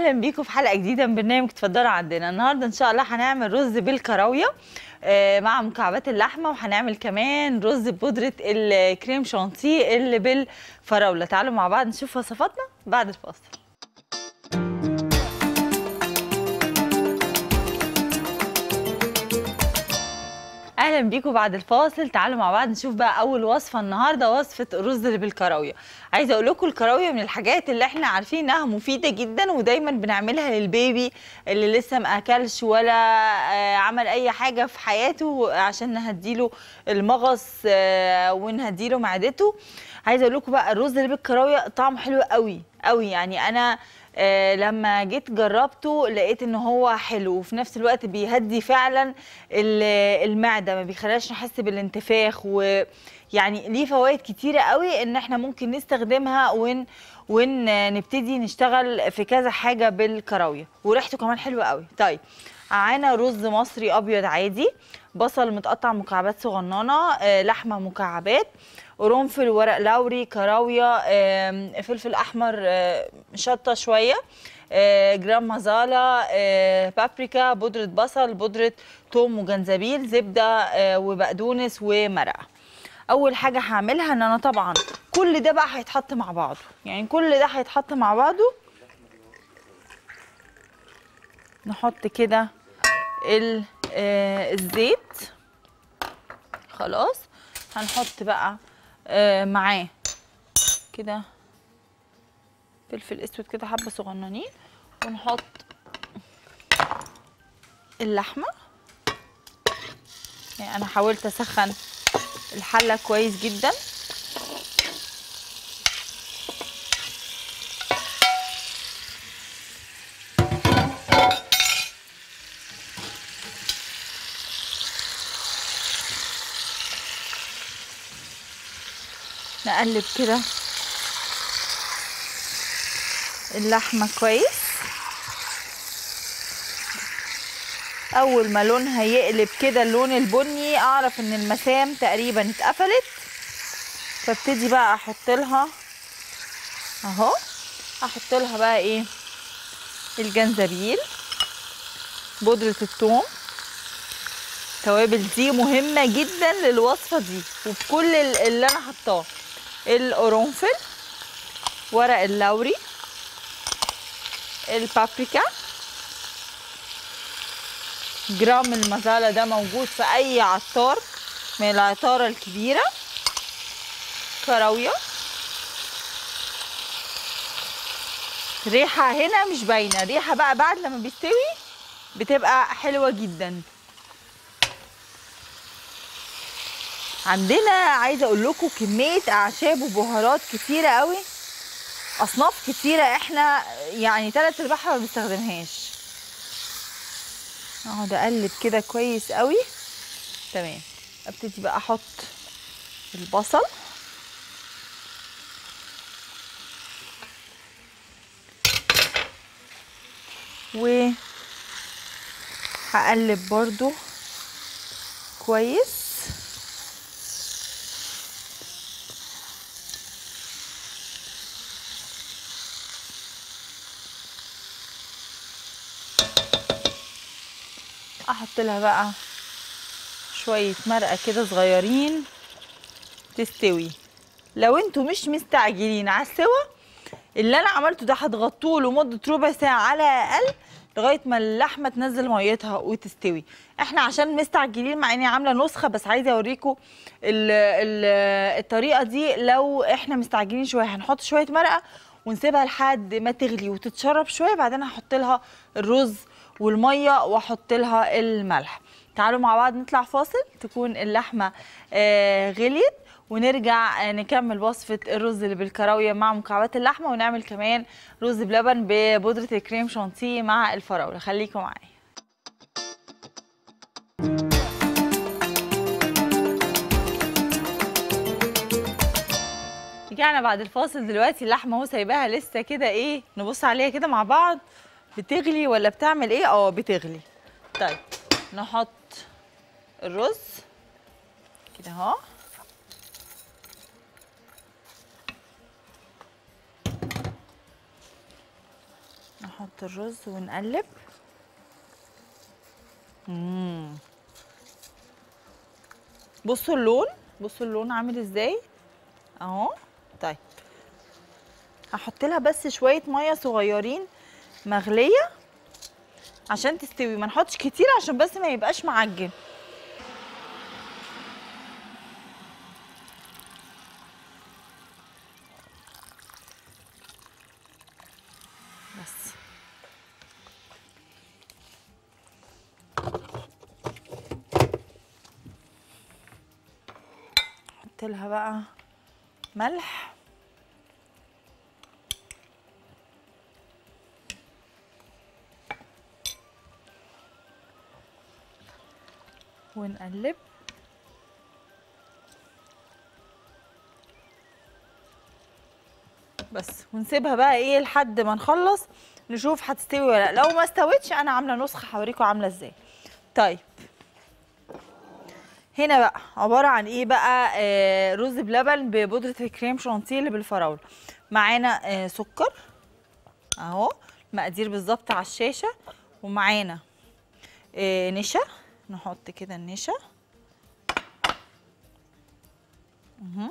اهلا بيكم في حلقه جديده من برنامج اتفضلوا عندنا النهارده ان شاء الله هنعمل رز بالكراويه آه، مع مكعبات اللحمه وهنعمل كمان رز ببودره الكريم شانتيه اللي بالفراوله تعالوا مع بعض نشوف وصفاتنا بعد الفاصل اهلا بيكم بعد الفاصل تعالوا مع بعض نشوف بقى اول وصفه النهارده وصفه الرز اللي بالكراويه عايزه اقول لكم الكراويه من الحاجات اللي احنا عارفين انها مفيده جدا ودايما بنعملها للبيبي اللي لسه ما اكلش ولا آه، عمل اي حاجه في حياته عشان نهديله المغص آه، ونهديله معدته عايزه اقول لكم بقى الرز اللي بالكراويه طعمه حلو قوي قوي يعني انا آه، لما جيت جربته لقيت ان هو حلو وفي نفس الوقت بيهدي فعلا ال- المعده ما بيخليناش نحس بالانتفاخ ويعني ليه فوائد كتيره قوي ان احنا ممكن نستخدمها ون ونبتدي نشتغل في كذا حاجه بالكراويه وريحته كمان حلوه قوي طيب معانا رز مصري ابيض عادي بصل متقطع مكعبات صغننه آه، لحمه مكعبات قرنفل ورق لوري كراويه آم، فلفل احمر آه، شطه شويه آه، جرام مزالة آه، بابريكا بودرة بصل بودرة توم وجنزبيل زبدة آه، وبقدونس ومرقة أول حاجة هعملها إن أنا طبعا كل ده بقى هيتحط مع بعضه يعني كل ده هيتحط مع بعضه نحط كده ال- آه، الزيت خلاص هنحط بقى آه، معاه كده فلفل اسود كده حبه صغننين ونحط اللحمه يعني انا حاولت اسخن الحله كويس جدا نقلب كده اللحمة كويس أول ما لونها يقلب كده اللون البني أعرف إن المسام تقريبا اتقفلت فابتدي بقى أحط لها أهو أحط لها بقى إيه الجنزبيل بودرة الثوم التوابل دي مهمة جدا للوصفة دي وفي كل ال- اللي أنا حطاه القرنفل ورق اللوري البابريكا جرام المزالة ده موجود في أي عطار من العطارة الكبيرة كراوية ريحة هنا مش باينة ريحة بقى بعد لما بيستوي بتبقى حلوة جدا عندنا عايزه اقول لكم كميه اعشاب وبهارات كتيره قوي اصناف كتيره احنا يعني تلات ارباعها ما بنستخدمهاش اقعد اقلب كده كويس قوي تمام ابتدي بقى احط البصل و هقلب برضو كويس احط لها بقى شويه مرقه كده صغيرين تستوي لو انتوا مش مستعجلين على السوا اللي انا عملته ده هتغطوه لمده ربع ساعه على الاقل لغايه ما اللحمه تنزل ميتها وتستوي احنا عشان مستعجلين مع اني عامله نسخه بس عايزه اوريكم ال- ال- الطريقه دي لو احنا مستعجلين شويه هنحط شويه مرقه ونسيبها لحد ما تغلي وتتشرب شويه بعدين هحط لها الرز والميه واحط لها الملح تعالوا مع بعض نطلع فاصل تكون اللحمه آه غليت ونرجع آه، نكمل وصفة الرز اللي بالكراوية مع مكعبات اللحمة ونعمل كمان رز بلبن ببودرة الكريم شانتيه مع الفراولة خليكم معايا رجعنا بعد الفاصل دلوقتي اللحمه اهو سايباها لسه كده ايه نبص عليها كده مع بعض بتغلي ولا بتعمل ايه اه بتغلي طيب نحط الرز كده اهو نحط الرز ونقلب مم. بصوا اللون بصوا اللون عامل ازاي اهو طيب هحط لها بس شويه ميه صغيرين مغليه عشان تستوي ما نحطش كتير عشان بس ما يبقاش معجن بس احط لها بقى ملح ونقلب بس ونسيبها بقى ايه لحد ما نخلص نشوف هتستوي ولا لا لو ما استوتش انا عامله نسخه هوريكم عامله ازاي طيب هنا بقى عباره عن ايه بقى آه رز بلبن ببودره الكريم شانتيه اللي بالفراوله معانا آه سكر اهو مقادير بالظبط على الشاشه ومعانا آه نشا نحط كده النشا مهم.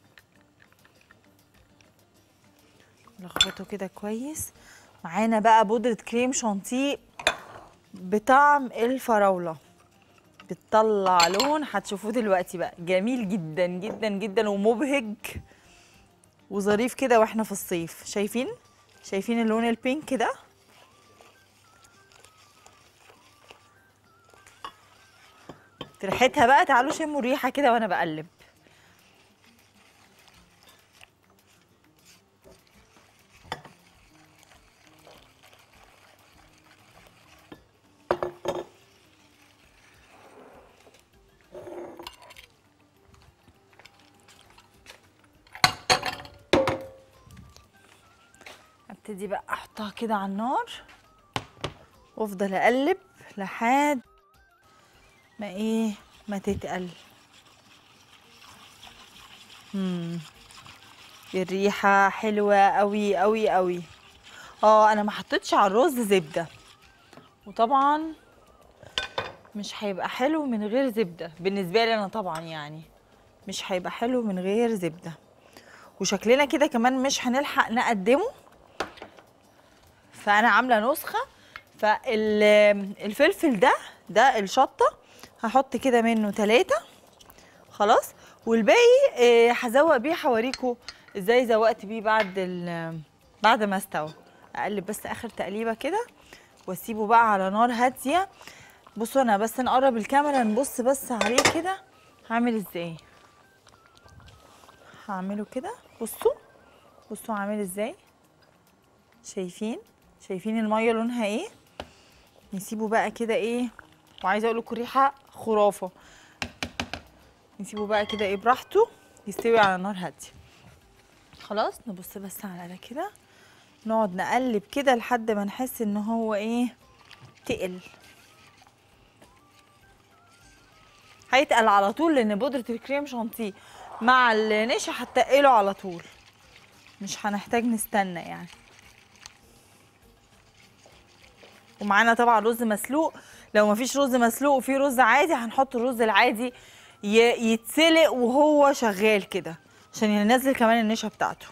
نلخبطه كده كويس معانا بقى بودرة كريم شانتيه بطعم الفراولة بتطلع لون هتشوفوه دلوقتي بقى جميل جدا جدا جدا ومبهج وظريف كده واحنا في الصيف شايفين شايفين اللون البينك ده ريحتها بقى تعالوا شموا الريحه كده وانا بقلب ابتدي بقى احطها كده على النار وافضل اقلب لحد ما ايه ما تتقل امم الريحه حلوه قوي قوي قوي اه انا ما حطيتش على الرز زبده وطبعا مش هيبقى حلو من غير زبده بالنسبه لي انا طبعا يعني مش هيبقى حلو من غير زبده وشكلنا كده كمان مش هنلحق نقدمه فانا عامله نسخه فالفلفل ده ده الشطه هحط كده منه ثلاثة خلاص والباقي آه، هزوق بيه هوريكم ازاي زوقت بيه بعد ال- بعد ما استوى اقلب بس اخر تقليبه كده واسيبه بقى على نار هاديه بصوا انا بس نقرب الكاميرا نبص بس عليه كده هعمل ازاي هعمله كده بصوا بصوا عامل ازاي شايفين شايفين الميه لونها ايه نسيبه بقى كده ايه وعايزه اقول لكم ريحه خرافه نسيبه بقى كده ايه براحته يستوي على نار هاديه خلاص نبص بس على ده كده نقعد نقلب كده لحد ما نحس ان هو ايه تقل هيتقل على طول لان بودره الكريم شانتيه مع النشا هتقله على طول مش هنحتاج نستنى يعني ومعانا طبعا رز مسلوق لو مفيش رز مسلوق وفي رز عادي هنحط الرز العادي ي- يتسلق وهو شغال كده عشان ينزل كمان النشا بتاعته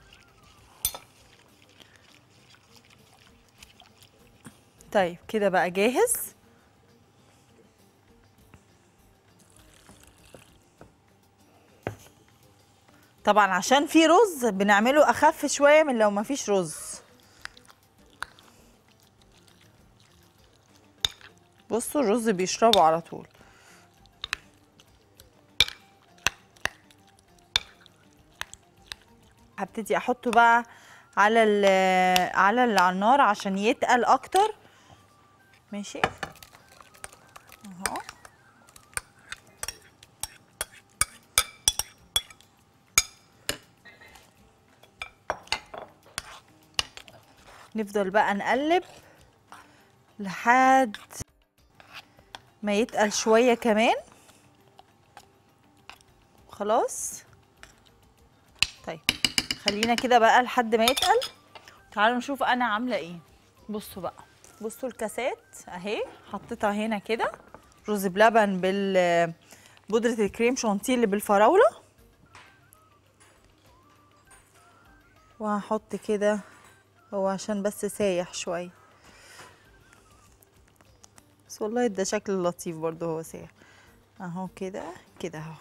طيب كده بقى جاهز طبعا عشان في رز بنعمله اخف شويه من لو مفيش رز بصوا الرز بيشربه على طول هبتدي احطه بقى على ال على ال- على النار عشان يتقل اكتر ماشي اهو نفضل بقى نقلب لحد ما يتقل شوية كمان خلاص طيب خلينا كده بقى لحد ما يتقل تعالوا نشوف انا عاملة ايه بصوا بقى بصوا الكاسات اهي حطيتها هنا كده رز بلبن بال بودرة الكريم شانتيه اللي بالفراولة وهحط كده هو عشان بس سايح شوية بس والله ده شكل لطيف برضه هو سايح اهو كده كده اهو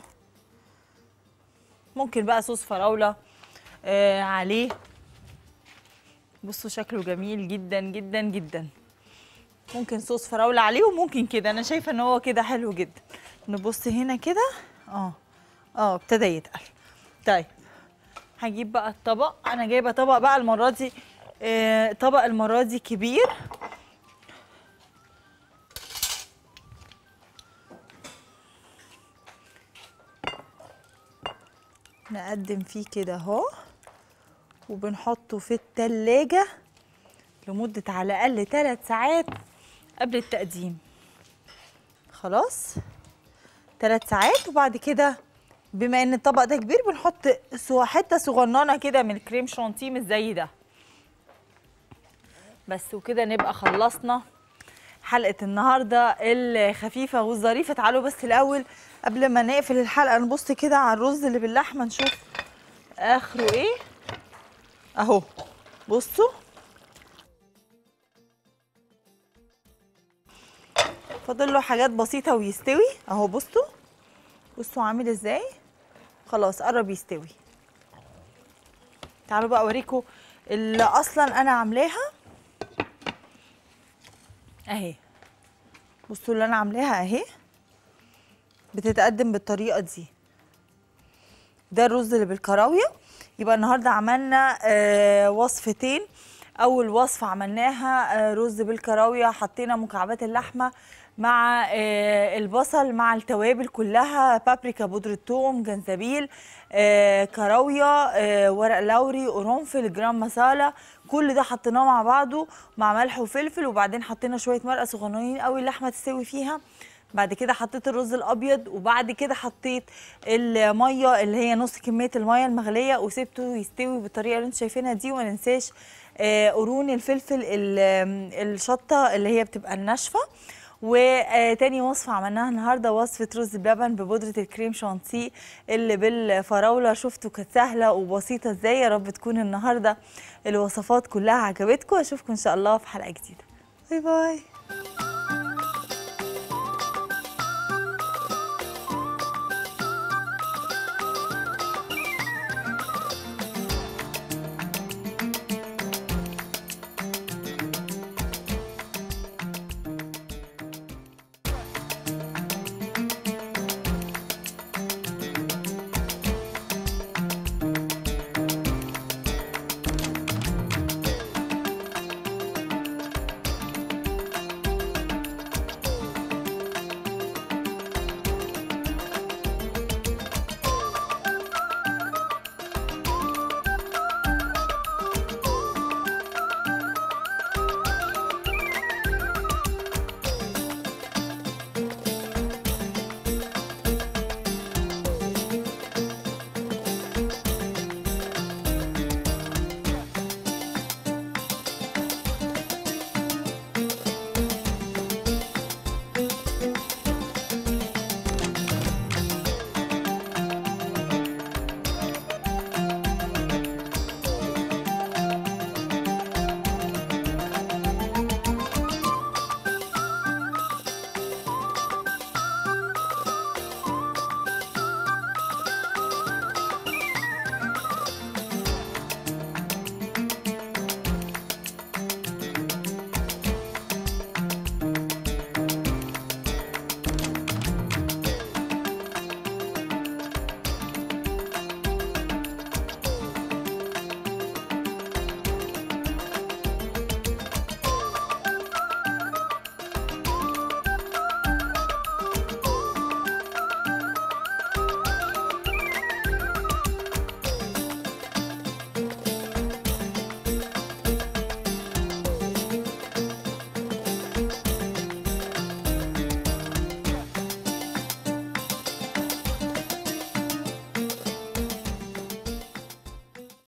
ممكن بقى صوص فراولة آه عليه بصوا شكله جميل جدا جدا جدا ممكن صوص فراولة عليه وممكن كده انا شايفة ان هو كده حلو جدا نبص هنا كده اه اه ابتدى يتقل طيب هجيب بقى الطبق انا جايبه طبق بقى المره دي آه طبق المره دي كبير نقدم فيه كده اهو وبنحطه في التلاجة لمدة على الأقل 3 ساعات قبل التقديم خلاص 3 ساعات وبعد كده بما ان الطبق ده كبير بنحط سو- حته صغننه كده من الكريم شانتيه مش زي ده بس وكده نبقى خلصنا حلقه النهارده الخفيفه والظريفه تعالوا بس الاول قبل ما نقفل الحلقه نبص كده على الرز اللي باللحمه نشوف اخره ايه اهو بصوا فاضل له حاجات بسيطه ويستوي اهو بصوا بصوا عامل ازاي خلاص قرب يستوي تعالوا بقى اوريكم اللي اصلا انا عاملاها اهي بصوا اللي انا عاملاها اهي بتتقدم بالطريقه دي ده الرز اللي بالكراويه يبقى النهارده عملنا آه وصفتين اول وصفه عملناها آه رز بالكراويه حطينا مكعبات اللحمه مع آه البصل مع التوابل كلها بابريكا بودرة ثوم جنزبيل آه كراويه آه ورق لوري قرنفل جرام مسالة كل ده حطيناه مع بعضه مع ملح وفلفل وبعدين حطينا شويه مرقه صغننين قوي اللحمه تستوي فيها بعد كده حطيت الرز الابيض وبعد كده حطيت الميه اللي هي نص كميه الميه المغليه وسبته يستوي بالطريقه اللي انتم شايفينها دي وما ننساش آه، قرون الفلفل ال- آم، الشطه اللي هي بتبقى الناشفه وتاني وصفة عملناها النهاردة وصفة رز بلبن ببودرة الكريم شانتيه اللي بالفراولة شفتوا كانت سهلة وبسيطة ازاي يا رب تكون النهاردة الوصفات كلها عجبتكم اشوفكم ان شاء الله في حلقة جديدة باي باي